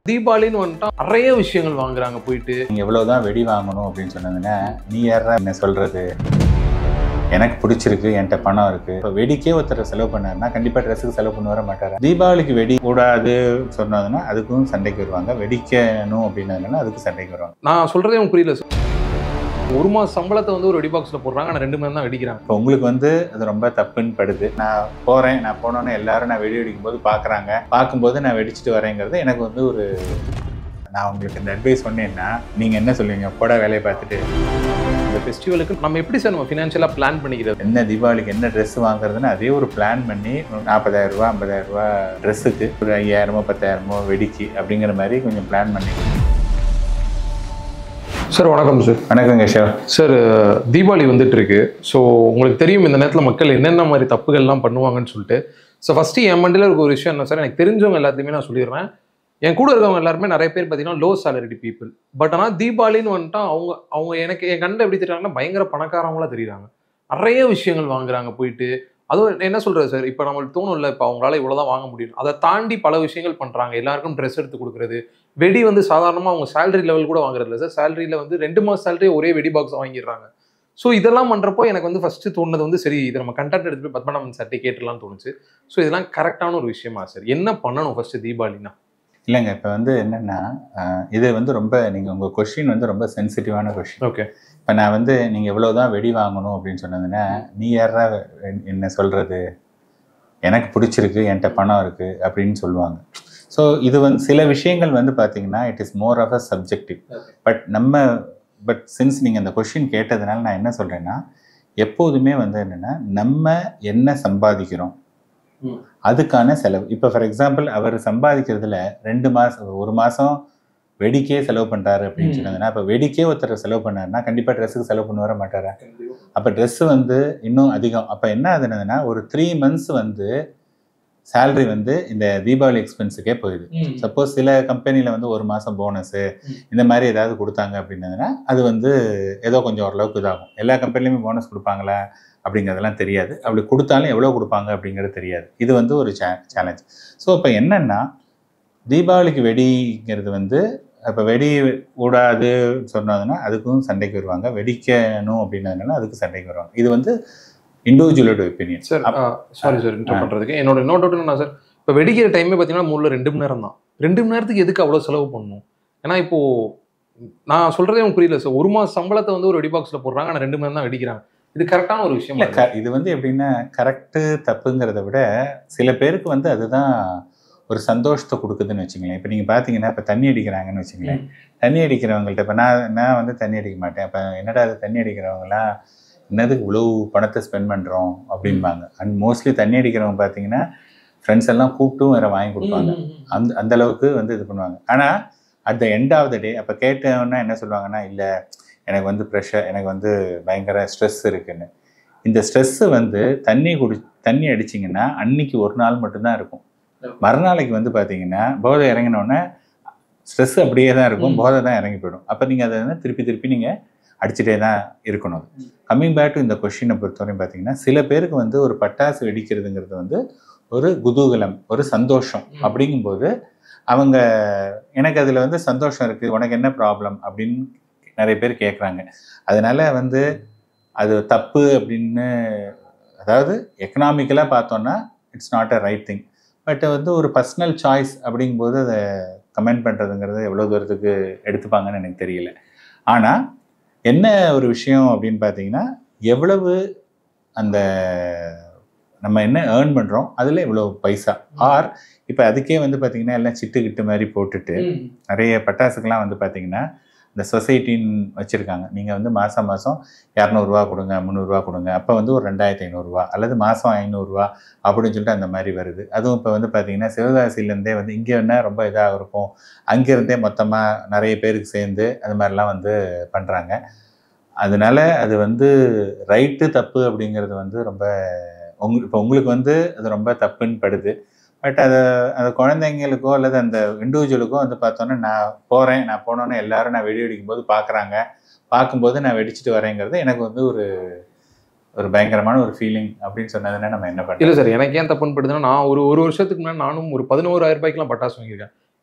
தீபாவளின்னு வந்துட்டா நிறைய விஷயங்கள் வாங்குறாங்க போயிட்டு நீங்க எவ்வளவுதான் வெடி வாங்கணும் அப்படின்னு சொன்னதுன்னா நீ யாரா என்ன சொல்றது எனக்கு பிடிச்சிருக்கு என்கிட்ட பணம் இருக்கு இப்போ வெடிக்கே ஒருத்தர் செலவு பண்ணாருன்னா கண்டிப்பா ட்ரெஸ்ஸுக்கு செலவு பண்ண வர மாட்டாரு தீபாவளிக்கு வெடி கூடாது சொன்னதுன்னா அதுக்கும் சண்டைக்கு வருவாங்க வெடிக்கணும் அப்படின்னதுனால அதுக்கு சண்டைக்கு வருவாங்க நான் சொல்றதே உங்களுக்கு புரியல சார் ஒரு மாச சம்பளத்தை வந்து ஒரு வெடி பாக்ஸ்ல போடுறாங்க ஆனா ரெண்டு மணி தான் வெடிக்கிறாங்க இப்போ உங்களுக்கு வந்து அது ரொம்ப தப்புன்னு படுது நான் போறேன் நான் போனோன்னே எல்லாரும் நான் வெடி வெடிக்கும் போது பாக்குறாங்க பார்க்கும்போது நான் வெடிச்சிட்டு வரேங்கிறது எனக்கு வந்து ஒரு நான் உங்களுக்கு இந்த அட்வைஸ் சொன்னேன்னா நீங்க என்ன சொல்லுவீங்க போட வேலையை பார்த்துட்டு இந்த ஃபெஸ்டிவலுக்கு நம்ம எப்படி சார் நம்ம ஃபினான்ஷியலா பிளான் பண்ணிக்கிறது என்ன தீபாவளிக்கு என்ன ட்ரெஸ் வாங்குறதுன்னு அதே ஒரு பிளான் பண்ணி நாற்பதாயிரம் ரூபா ஐம்பதாயிரம் ரூபா ட்ரெஸ்ஸுக்கு ஒரு ஐயாயிரமோ பத்தாயிரமோ வெடிக்கு அப்படிங்கிற மாதிரி கொஞ்சம் பிளான் பண்ணி சார் வணக்கம் சார் வணக்கம் கேஷவ் சார் தீபாவளி வந்துட்டு இருக்கு ஸோ உங்களுக்கு தெரியும் இந்த நேரத்தில் மக்கள் என்னென்ன மாதிரி தப்புகள்லாம் பண்ணுவாங்கன்னு சொல்லிட்டு ஸோ ஃபஸ்ட்டு என் மண்டியில் இருக்க ஒரு விஷயம் என்ன சார் எனக்கு தெரிஞ்சவங்க எல்லாத்தையுமே நான் சொல்லிடுறேன் என் கூட இருக்கவங்க எல்லாருமே நிறைய பேர் பார்த்தீங்கன்னா லோ சேலரி பீப்புள் பட் ஆனால் தீபாவளின்னு வந்துட்டா அவங்க அவங்க எனக்கு என் கண்ட எப்படி தெரியுறாங்கன்னா பயங்கர பணக்காரவங்களா தெரியுறாங்க நிறைய விஷயங்கள் வாங்குறாங்க போயிட்டு அதுவும் என்ன சொல்றது சார் இப்போ நம்மளுக்கு தோணும்ல இப்போ அவங்களால இவ்வளோதான் வாங்க முடியும் அதை தாண்டி பல விஷயங்கள் பண்ணுறாங்க எல்லாருக்கும் ட்ரெஸ் எடுத்து கொடுக்குறது வெடி வந்து சாதாரணமாக அவங்க சேலரி லெவல் கூட வாங்குறது இல்லை சார் சேலரியில் வந்து ரெண்டு மாதம் சேலரி ஒரே வெடி பாக்ஸ் வாங்கிடுறாங்க ஸோ இதெல்லாம் பண்ணுறப்போ எனக்கு வந்து ஃபஸ்ட்டு தோணுது வந்து சரி இதை நம்ம கண்டென்ட் எடுத்து போய் பத்மநாபன் சட்டை கேட்டுலாம்னு தோணுச்சு ஸோ இதெல்லாம் கரெக்டான ஒரு விஷயமா சார் என்ன பண்ணணும் ஃபர்ஸ்ட் தீபாவளினா இல்லைங்க இப்போ வந்து என்னன்னா அஹ், இது வந்து ரொம்ப நீங்கள் உங்கள் கொஷின் வந்து ரொம்ப சென்சிட்டிவான கொஷின் ஓகே இப்போ நான் வந்து நீங்கள் எவ்வளோதான் வெடி வாங்கணும் அப்படின்னு சொன்னதுன்னா நீ யாரா என்ன சொல்கிறது எனக்கு பிடிச்சிருக்கு என்கிட்ட பணம் இருக்குது அப்படின்னு சொல்லுவாங்க ஸோ இது வந்து சில விஷயங்கள் வந்து பார்த்தீங்கன்னா it is more of a subjective but நம்ம பட் சின்ஸ் நீங்கள் அந்த கொஷின் கேட்டதுனால நான் என்ன சொல்கிறேன்னா எப்போதுமே வந்து என்னென்னா நம்ம என்ன சம்பாதிக்கிறோம் ம். அதுக்கான செலவு இப்போ ஃபார் எக்ஸாம்பிள் அவர் சம்பாதிக்கிறதுல ரெண்டு மாதம் ஒரு மாதம் வெடிக்கே செலவு பண்ணுறாரு அப்படின்னு ம். சொன்னதுன்னா இப்போ வெடிக்கே ஒருத்தர் செலவு பண்ணாருன்னா கண்டிப்பாக ட்ரெஸ்ஸுக்கு செலவு பண்ண வர மாட்டாரா அப்போ ட்ரெஸ்ஸு வந்து இன்னும் அதிகம் அப்போ என்ன ஆகுதுன்னா ஒரு த்ரீ மந்த்ஸ் வந்து salary வந்து இந்த தீபாவளி எக்ஸ்பென்ஸுக்கே போயிடுது சப்போஸ் சில கம்பெனியில் வந்து ஒரு மாதம் போனஸு ம். இந்த மாதிரி ஏதாவது கொடுத்தாங்க அப்படின்னதுன்னா அது வந்து ஏதோ கொஞ்சம் ஓரளவுக்கு இதாகும் எல்லா கம்பெனிலையுமே போனஸ் கொடுப்பாங்களா அப்படிங்கிறதெல்லாம் தெரியாது அப்படி கொடுத்தாலும் எவ்வளோ கொடுப்பாங்க அப்படிங்கிறது தெரியாது இது வந்து ஒரு சே சேலஞ்ச் ஸோ இப்போ என்னென்னா தீபாவளிக்கு வெடிங்கிறது வந்து இப்போ வெடி கூடாது சொன்னதுன்னா அதுக்கும் சண்டைக்கு வருவாங்க வெடிக்கணும் அப்படின்னதுனால அதுக்கு சண்டைக்கு வருவாங்க இது வந்து இண்டிவிஜுவலோட opinion sir sorry sir inter பண்ணுறதுக்கு என்னோட இன்னொரு டவுட் என்ன சார் இப்போ வெடிக்கிற டைமே பார்த்தீங்கன்னா மூணுல ரெண்டு மணி நேரம் தான் ரெண்டு மணி நேரத்துக்கு எதுக்கு அவ்வளோ செலவு பண்ணணும் ஏன்னா இப்போ நான் சொல்றதே உங்களுக்கு புரியல சார் ஒரு மாச சம்பளத்தை வந்து ஒரு வெடி பாக்ஸ்ல போடுறாங்க ஆனால் ரெண்டு மணி நேரம் தான் வெடிக்கிறாங்க இது கரெக்டான ஒரு விஷயம் இல்லை க இது வந்து எப்படின்னா கரெக்டு தப்புங்கிறத விட சில பேருக்கு வந்து அதுதான் ஒரு சந்தோஷத்தை கொடுக்குதுன்னு வச்சுங்களேன் இப்போ நீங்கள் பார்த்தீங்கன்னா இப்போ தண்ணி அடிக்கிறாங்கன்னு வச்சுங்களேன் தண்ணி அடிக்கிறவங்கள்ட்ட இப்போ நான் நான் வந்து தண்ணி அடிக்க மாட்டேன் அப்போ என்னடா அது தண்ணி அடிக்கிறவங்களாம் என்னதுக்கு இவ்வளோ பணத்தை ஸ்பெண்ட் பண்ணுறோம் அப்படிம்பாங்க அண்ட் மோஸ்ட்லி தண்ணி அடிக்கிறவங்க பார்த்தீங்கன்னா ஃப்ரெண்ட்ஸ் எல்லாம் கூப்பிட்டும் வேற வாங்கி கொடுப்பாங்க அந்த அந்த அளவுக்கு வந்து இது பண்ணுவாங்க ஆனால் at the end of the day அப்போ கேட்டவொன்னா என்ன சொல்லுவாங்கன்னா இல்லை எனக்கு வந்து ப்ரெஷர் எனக்கு வந்து பயங்கர ஸ்ட்ரெஸ் இருக்குன்னு இந்த ஸ்ட்ரெஸ்ஸு வந்து தண்ணி குடி தண்ணி அடிச்சிங்கன்னா அன்னைக்கு ஒரு நாள் மட்டும்தான் இருக்கும் மறுநாளைக்கு வந்து பார்த்தீங்கன்னா போதை இறங்கினோடனே ஸ்ட்ரெஸ் அப்படியே தான் இருக்கும் ம். போதை தான் இறங்கி போயிடும் அப்போ நீங்கள் அதை வந்து திருப்பி திருப்பி நீங்கள் அடிச்சுட்டே தான் இருக்கணும் கம்மிங் பேக் டு இந்த கொஷினை பொறுத்தவரையும் பார்த்தீங்கன்னா சில பேருக்கு வந்து ஒரு பட்டாசு வெடிக்கிறதுங்கிறது வந்து ஒரு குதூகலம் ஒரு சந்தோஷம் ம். அப்படிங்கும்போது அவங்க எனக்கு அதில் வந்து சந்தோஷம் இருக்குது உனக்கு என்ன ப்ராப்ளம் அப்படின்னு நிறைய பேர் கேட்குறாங்க அதனால வந்து அது தப்பு அப்படின்னு அதாவது எக்கனாமிக்கலாக பார்த்தோன்னா it's not a right thing but வந்து ஒரு பர்சனல் சாய்ஸ் அப்படிங்கும்போது அதை கமெண்ட் பண்ணுறதுங்கிறது எவ்வளோ தூரத்துக்கு எடுத்துப்பாங்கன்னு எனக்கு தெரியல ஆனால் என்ன ஒரு விஷயம் அப்படின்னு பார்த்தீங்கன்னா எவ்வளவு அந்த நம்ம என்ன ஏர்ன் பண்ணுறோம் அதில் இவ்வளோ பைசா ஆர் இப்போ அதுக்கே வந்து பார்த்தீங்கன்னா எல்லாம் சிட்டு கிட்டு மாதிரி போட்டுட்டு நிறைய பட்டாசுக்கெல்லாம் வந்து பார்த்தீங்கன்னா இந்த சொசைட்டின்னு வச்சுருக்காங்க நீங்கள் வந்து மாதம் மாதம் இரநூறுவா கொடுங்க முந்நூறுரூவா கொடுங்க அப்போ வந்து ஒரு ரெண்டாயிரத்தி ஐநூறுரூவா அல்லது மாதம் ஐநூறுரூவா அப்படின்னு சொல்லிட்டு அந்த மாதிரி வருது அதுவும் இப்போ வந்து பார்த்தீங்கன்னா சிவகாசிலேருந்தே வந்து இங்கே என்ன ரொம்ப இதாக இருக்கும் அங்கேருந்தே மொத்தமாக நிறைய பேருக்கு சேர்ந்து அது மாதிரிலாம் வந்து பண்ணுறாங்க அதனால அது வந்து ரைட்டு தப்பு அப்படிங்கிறது வந்து ரொம்ப உங்க இப்போ உங்களுக்கு வந்து அது ரொம்ப தப்புன்னு படுது பட் அதை அந்த குழந்தைங்களுக்கோ அல்லது அந்த இண்டிவிஜுவலுக்கோ வந்து பார்த்தோன்னா நான் போகிறேன் நான் போனோன்னே எல்லாரும் நான் வெடி வெடிக்கும் போது பார்க்குறாங்க பார்க்கும்போது நான் வெடிச்சிட்டு வரேங்கிறது எனக்கு வந்து ஒரு ஒரு பயங்கரமான ஒரு ஃபீலிங் அப்படின்னு சொன்னதுன்னா நம்ம என்ன இல்ல பண்ணுறோம் சார் எனக்கு ஏன் தப்புன்னு படுதுன்னா நான் ஒரு ஒரு வருஷத்துக்கு முன்னாடி நானும் ஒரு பதினோராயிரம் ரூபாய்க்குலாம் பட்டாசு வாங்கியிருக்கேன்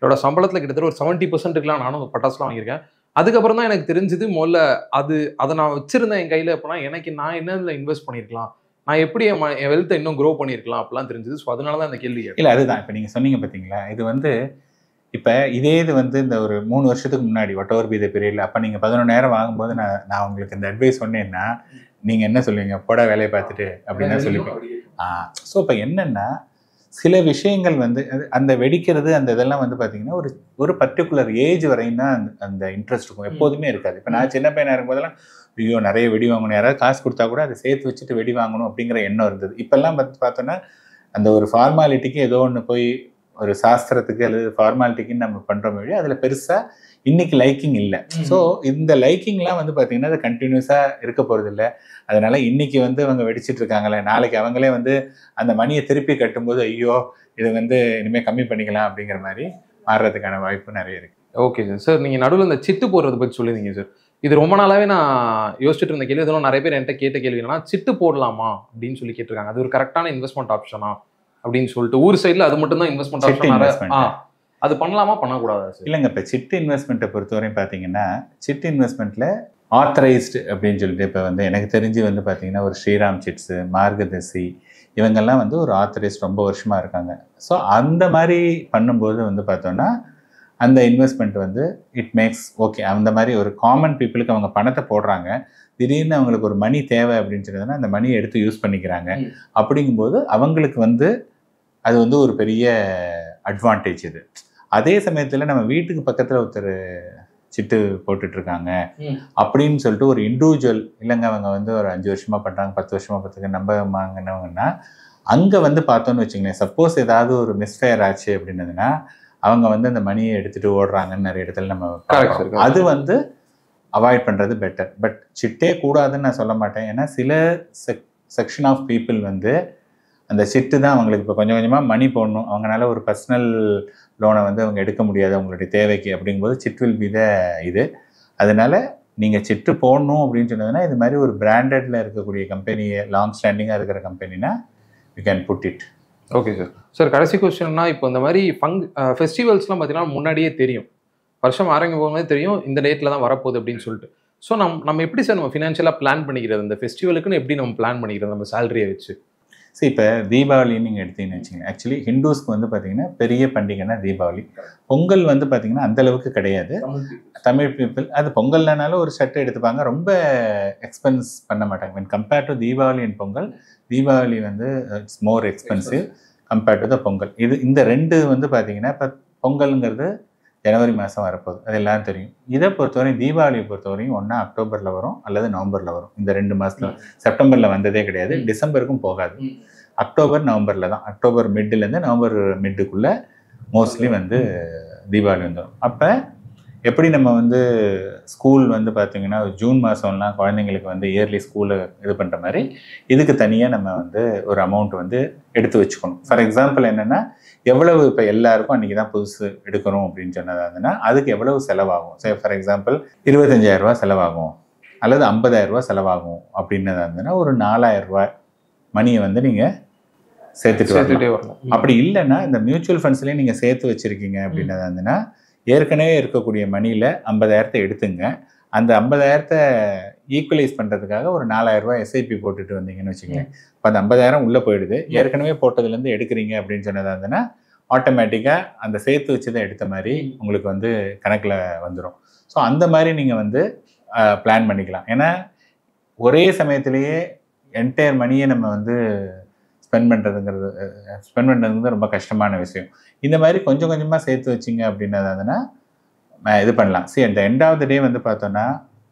என்னோட சம்பளத்தில் கிட்டத்தட்ட ஒரு செவன்ட்டி பர்சன்ட்டுக்குலாம் நானும் பட்டாசுலாம் வாங்கியிருக்கேன் அதுக்கப்புறம் தான் எனக்கு தெரிஞ்சது முதல்ல அது அதை நான் வச்சிருந்தேன் என் கையில் அப்படின்னா எனக்கு நான் என்னதுல இன்வெஸ்ட் பண்ணியிருக்கலாம் நான் எப்படி என் ம- என் வெல்த்தை இன்னும் க்ரோ பண்ணியிருக்கலாம் அப்படிலாம் தெரிஞ்சது ஸோ அதனால தான் இந்த கேள்வி கேட்டேன். இல்லை அதுதான் இப்போ நீங்கள் சொன்னீங்க பார்த்தீங்களா இது வந்து இப்போ இதே இது வந்து இந்த ஒரு மூணு வருஷத்துக்கு முன்னாடி ஒட்டவர் பி த பீரியடில் அப்போ நீங்கள் பதினொன்றாயிரம் வாங்கும்போது நான் நான் உங்களுக்கு இந்த அட்வைஸ் சொன்னேன்னா நீங்கள் என்ன சொல்லுவீங்க போட வேலையை பார்த்துட்டு அப்படின்னு தான் சொல்லிப்பேன் ஆ ஸோ இப்போ என்னென்னா சில விஷயங்கள் வந்து அது- அந்த வெடிக்கிறது அந்த இதெல்லாம் வந்து பார்த்தீங்கன்னா ஒரு ஒரு பர்டிகுலர் ஏஜ் வரையும் தான் அந்த- அந்த இன்ட்ரெஸ்ட் இருக்கும் எப்போதுமே இருக்காது இப்போ நான் சின்ன பையனாக இருக்கும்போதெல்லாம் ஐயோ நிறைய வெடி வாங்கணும் யாராவது காசு கொடுத்தா கூட அதை சேர்த்து வச்சுட்டு வெடி வாங்கணும் அப்படிங்கிற எண்ணம் இருந்தது இப்போல்லாம் பார்த்து பார்த்தோன்னா அந்த ஒரு ஃபார்மாலிட்டிக்கு ஏதோ ஒன்று போய் ஒரு சாஸ்திரத்துக்கு அல்லது ஃபார்மாலிட்டிக்குன்னு நம்ம பண்ணுறோம் வழி அதில் பெருசாக இன்னைக்கு லைக்கிங் இல்லை ம். ஸோ இந்த லைக்கிங்லாம் வந்து பார்த்தீங்கன்னா அது கண்டினியூஸாக இருக்க போகிறது இல்லை அதனால இன்னைக்கு வந்து அவங்க வெடிச்சிட்டு இருக்காங்களே நாளைக்கு அவங்களே வந்து அந்த மணியை திருப்பி கட்டும்போது ஐயோ இது வந்து இனிமேல் கம்மி பண்ணிக்கலாம் அப்படிங்கிற மாதிரி மாறுறதுக்கான வாய்ப்பு நிறைய இருக்கு ஓகே சார் சார் நீங்கள் நடுவில் இந்த சிட்டு போடுறத பற்றி சொல்லியிருந்தீங்க சார் இது ரொம்ப நாளாவே நான் யோசிச்சுட்டு இருந்த கேள்வி இதெல்லாம் நிறைய பேர் என்கிட்ட கேட்ட கேள்வி என்னன்னா சிட்டு போடலாமா அப்படின்னு சொல்லி கேட்டிருக்காங்க அது ஒரு கரெக்டான இன்வெஸ்ட்மெண்ட் ஆப்ஷனா அப்படின்னு சொல்லிட்டு ஊர் சைடில் அது மட்டும் தான் இன்வெஸ்ட்மெண்ட் சிட்டு ஆப்ஷன் investment. ஆ அது பண்ணலாமா பண்ணக்கூடாதா சார் இல்லைங்க இப்போ சிட்டு இன்வெஸ்ட்மெண்ட்டை பொறுத்தவரையும் பார்த்தீங்கன்னா சிட்டு இன்வெஸ்ட்மெண்ட்டில் ஆத்தரைஸ்டு அப்படின்னு சொல்லிட்டு இப்போ வந்து எனக்கு தெரிஞ்சு வந்து பார்த்தீங்கன்னா ஒரு ஸ்ரீராம் சிட்ஸு மார்கதர்சி இவங்கெல்லாம் வந்து ஒரு ஆத்தரைஸ்ட் ரொம்ப வருஷமாக இருக்காங்க ஸோ அந்த மாதிரி பண்ணும்போது வந்து பார்த்தோன்னா அந்த இன்வெஸ்ட்மெண்ட் வந்து இட் மேக்ஸ் ஓகே அந்த மாதிரி ஒரு காமன் பீப்புளுக்கு அவங்க பணத்தை போடுறாங்க திடீர்னு அவங்களுக்கு ஒரு மணி தேவை அப்படின்னு சொன்னதுன்னா அந்த மணியை எடுத்து யூஸ் பண்ணிக்கிறாங்க ம். அப்படிங்கும்போது அவங்களுக்கு வந்து அது வந்து ஒரு பெரிய அட்வான்டேஜ் இது அதே சமயத்தில் நம்ம வீட்டுக்கு பக்கத்தில் ஒருத்தர் சிட்டு போட்டுட்டு இருக்காங்க ம். அப்படின்னு சொல்லிட்டு ஒரு இண்டிவிஜுவல் இல்லைங்க அவங்க வந்து ஒரு அஞ்சு வருஷமா பண்றாங்க பத்து வருஷமா பார்த்துக்க நம்ப வாங்கினவங்கன்னா அங்கே வந்து பார்த்தோன்னு வச்சுங்களேன் சப்போஸ் ஏதாவது ஒரு மிஸ்ஃபயர் ஆச்சு அப்படின்னதுன்னா அவங்க வந்து அந்த மணியை எடுத்துட்டு ஓடுறாங்கன்னு நிறைய இடத்துல நம்ம Correct, sir, பார்க்கிறோம். correct. அது வந்து அவாய்ட் பண்ணுறது பெட்டர் பட் சிட்டே கூடாதுன்னு நான் சொல்ல மாட்டேன் ஏன்னா சில செக் செக்ஷன் ஆஃப் பீப்புள் வந்து அந்த சிட்டு தான் அவங்களுக்கு இப்போ கொஞ்சம் கொஞ்சமாக மணி போடணும் அவங்களால ஒரு பர்சனல் லோனை வந்து அவங்க எடுக்க முடியாது அவங்களுடைய தேவைக்கு அப்படிங்கும்போது சிட் வில் பி த இது அதனால நீங்கள் சிட்டு போடணும் அப்படின்னு சொன்னதுன்னா இது மாதிரி ஒரு பிராண்டட்ல இருக்கக்கூடிய கம்பெனி லாங் ஸ்டாண்டிங்காக இருக்கிற கம்பெனினா you can put it okay sir sir கடைசி கொஸ்டின்னா இப்போ இந்த மாதிரி ஃபங் ஃபெஸ்டிவல்ஸ்லாம் பார்த்தீங்கன்னா முன்னாடியே தெரியும் வருஷம் ஆரம்பிக்கும் போகும்போது தெரியும் இந்த டேட்டில் தான் வரப்போகுது அப்படின்னு சொல்லிட்டு ஸோ நம் நம்ம எப்படி சார் நம்ம ஃபினான்ஷியலாக பிளான் பண்ணிக்கிறது இந்த ஃபெஸ்டிவலுக்குன்னு எப்படி நம்ம பிளான் பண்ணிக்கிறது நம்ம சேலரியை வச்சு சரி இப்போ தீபாவளின்னு நீங்கள் எடுத்தீங்கன்னு வச்சுங்க ஆக்சுவலி ஹிந்துஸ்க்கு வந்து பார்த்தீங்கன்னா பெரிய பண்டிகைன்னா தீபாவளி பொங்கல் வந்து பார்த்தீங்கன்னா அந்த அளவுக்கு கிடையாது தமிழ் பீப்புள் அது பொங்கல்னாலும் ஒரு ஷர்ட் எடுத்துப்பாங்க ரொம்ப எக்ஸ்பென்ஸ் பண்ண மாட்டாங்க when compared to Deepavali and Pongal Deepavali வந்து it's more expensive compared to the Pongal இது இந்த ரெண்டு வந்து பார்த்தீங்கன்னா இப்போ பொங்கலுங்கிறது ஜனவரி மாதம் வரப்போகுது அது எல்லாரும் தெரியும் இதை பொறுத்தவரையும் தீபாவளியை பொறுத்தவரையும் ஒன்றா அக்டோபரில் வரும் அல்லது நவம்பரில் வரும் இந்த ரெண்டு மாதத்தில் செப்டம்பரில் வந்ததே கிடையாது ம். டிசம்பருக்கும் போகாது அக்டோபர் நவம்பரில் தான் அக்டோபர் மிட்லேருந்து நவம்பர் மிட்டுக்குள்ளே மோஸ்ட்லி வந்து தீபாவளி வந்துடும் அப்போ எப்படி நம்ம வந்து ஸ்கூல் வந்து பார்த்தீங்கன்னா ஜூன் மாதம்லாம் குழந்தைங்களுக்கு வந்து இயர்லி ஸ்கூலை இது பண்ணுற மாதிரி இதுக்கு தனியாக நம்ம வந்து ஒரு அமௌண்ட் வந்து எடுத்து வச்சுக்கணும் ஃபார் எக்ஸாம்பிள் என்னென்னா எவ்வளவு இப்போ எல்லாருக்கும் அன்றைக்கி தான் புதுசு எடுக்கணும் அப்படின்னு சொன்னதா இருந்ததுன்னா அதுக்கு எவ்வளவு செலவாகும் சே ஃபார் எக்ஸாம்பிள் இருபத்தஞ்சாயிரரூபா செலவாகும் அல்லது 50000 ரூபாய் செலவாகும் அப்படின்னதா இருந்ததுன்னா ஒரு 4000 ரூபாய் மணியை வந்து நீங்கள் சேர்த்துட்டு வரலாம் சேர்த்துட்டே வரணும் அப்படி இல்லைன்னா இந்த மியூச்சுவல் ஃபண்ட்ஸ்லேயே நீங்கள் சேர்த்து வச்சிருக்கீங்க அப்படின்னதா இருந்ததுன்னா ஏற்கனவே இருக்கக்கூடிய மணியில் ஐம்பதாயிரத்தை எடுத்துங்க அந்த ஐம்பதாயிரத்தை ஈக்குவலைஸ் பண்ணுறதுக்காக ஒரு 4000 ரூபாய் எஸ்ஐபி போட்டுட்டு வந்தீங்கன்னு வச்சுக்கோங்க இப்போ அந்த ஐம்பதாயிரம் உள்ளே போயிடுது ஏற்கனவே போட்டதுலேருந்து எடுக்கிறீங்க அப்படின்னு சொன்னதா இருந்ததுன்னா ஆட்டோமேட்டிக்காக அந்த சேர்த்து வச்சதை எடுத்த மாதிரி உங்களுக்கு வந்து கணக்கில் வந்துடும் ஸோ அந்த மாதிரி நீங்கள் வந்து பிளான் பண்ணிக்கலாம் ஏன்னா ஒரே சமயத்திலேயே என்டையர் மணியை நம்ம வந்து ஸ்பெண்ட் பண்ணுறதுங்கிறது ஸ்பெண்ட் பண்ணுறது ரொம்ப கஷ்டமான விஷயம் இந்த மாதிரி கொஞ்சம் கொஞ்சமாக சேர்த்து வச்சிங்க அப்படின்னதுன்னா அஹ் இது பண்ணலாம் சரி அந்த எண்ட் ஆஃப் த டே வந்து பார்த்தோன்னா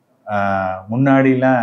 அஹ் முன்னாடிலாம்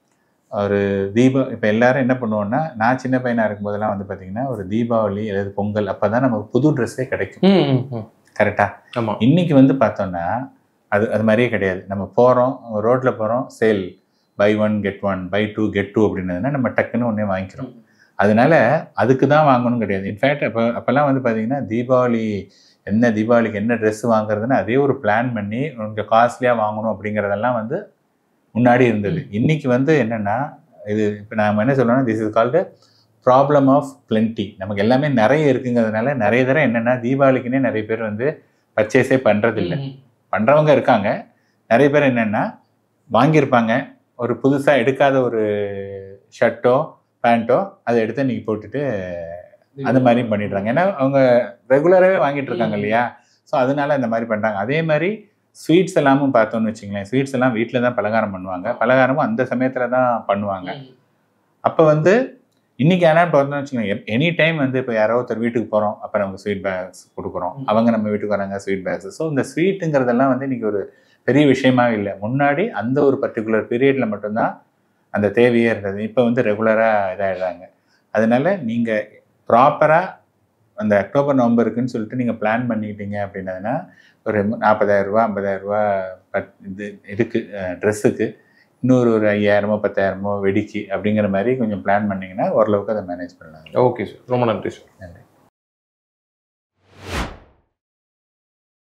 ஒரு தீபா இப்போ எல்லாரும் என்ன பண்ணுவோம்னா நான் சின்ன பையனாக இருக்கும்போதெல்லாம் வந்து பார்த்தீங்கன்னா ஒரு தீபாவளி அல்லது பொங்கல் அப்போ தான் நமக்கு புது ட்ரெஸ்ஸே கிடைக்கும் ம், ம், ம். கரெக்டாக ஆமா இன்னைக்கு வந்து பார்த்தோன்னா அது அது மாதிரியே கிடையாது நம்ம போகிறோம் ரோட்டில் போகிறோம் sale buy one get one buy two get two அப்படின்னதுன்னா நம்ம டக்குன்னு ஒன்றே வாங்கிக்கிறோம் அதனால அதுக்கு தான் வாங்கணும் கிடையாது இன்ஃபேக்ட் அப்போ அப்போல்லாம் வந்து பார்த்தீங்கன்னா தீபாவளி என்ன தீபாவளிக்கு என்ன ட்ரெஸ் வாங்குறதுன்னு அதே ஒரு பிளான் பண்ணி கொஞ்சம் காஸ்ட்லியாக வாங்கணும் அப்படிங்கிறதெல்லாம் வந்து முன்னாடி இருந்தது இன்னைக்கு வந்து என்னென்னா இது இப்போ நாம என்ன சொல்லணும்னா this is called problem of plenty நமக்கு எல்லாமே நிறைய இருக்குங்கிறதுனால நிறைய தடவை என்னென்னா தீபாவளிக்குன்னே நிறைய பேர் வந்து பர்ச்சேஸே பண்றதில்ல பண்றவங்க இருக்காங்க நிறைய பேர் என்னன்னா வாங்கியிருப்பாங்க ஒரு புதுசா எடுக்காத ஒரு ஷர்ட்டோ பேண்ட்டோ அதை எடுத்து இன்னைக்கு போட்டுட்டு அந்த மாதிரியும் பண்ணிடுறாங்க ஏன்னா அவங்க ரெகுலராகவே வாங்கிட்டு இருக்காங்க இல்லையா ஸோ அதனால இந்த மாதிரி பண்றாங்க அதே மாதிரி ஸ்வீட்ஸ் எல்லாமும் பார்த்தோம்னு வச்சுங்களேன் ஸ்வீட்ஸ் எல்லாம் வீட்டில் தான் பலகாரம் பண்ணுவாங்க பலகாரமும் அந்த சமயத்துல தான் பண்ணுவாங்க அப்போ வந்து இன்னைக்கு ஆனால் பார்த்தோம்னு வச்சுக்கோங்க எனி டைம் வந்து இப்போ யாரோ ஒருத்தர் வீட்டுக்கு போகிறோம் அப்போ நமக்கு ஸ்வீட் பேக்ஸ் கொடுக்குறோம் ம். அவங்க நம்ம வீட்டுக்கு வராங்க ஸ்வீட் பேக்ஸ் ஸோ இந்த ஸ்வீட்டுங்கிறதெல்லாம் வந்து இன்னைக்கு ஒரு பெரிய விஷயமாவே இல்லை முன்னாடி அந்த ஒரு பர்டிகுலர் பீரியடில் மட்டும்தான் அந்த தேவையே இருந்தது இப்போ வந்து ரெகுலராக இதாகிடுறாங்க அதனால நீங்கள் ப்ராப்பராக அந்த அக்டோபர் நவம்பருக்குன்னு சொல்லிட்டு நீங்கள் பிளான் பண்ணிக்கிட்டீங்க அப்படின்னதுன்னா ஒரு நாற்பதாயிரம் ரூபா ஐம்பதாயிரம் ரூபா பட் இது இதுக்கு ட்ரெஸ்ஸுக்கு இன்னொரு ஒரு ஐயாயிரமோ பத்தாயிரமோ வெடிக்கு அப்படிங்கிற மாதிரி கொஞ்சம் பிளான் பண்ணிங்கன்னா ஓரளவுக்கு அதை மேனேஜ் பண்ணலாம் ஓகே சார் ரொம்ப நன்றி சார் நன்றி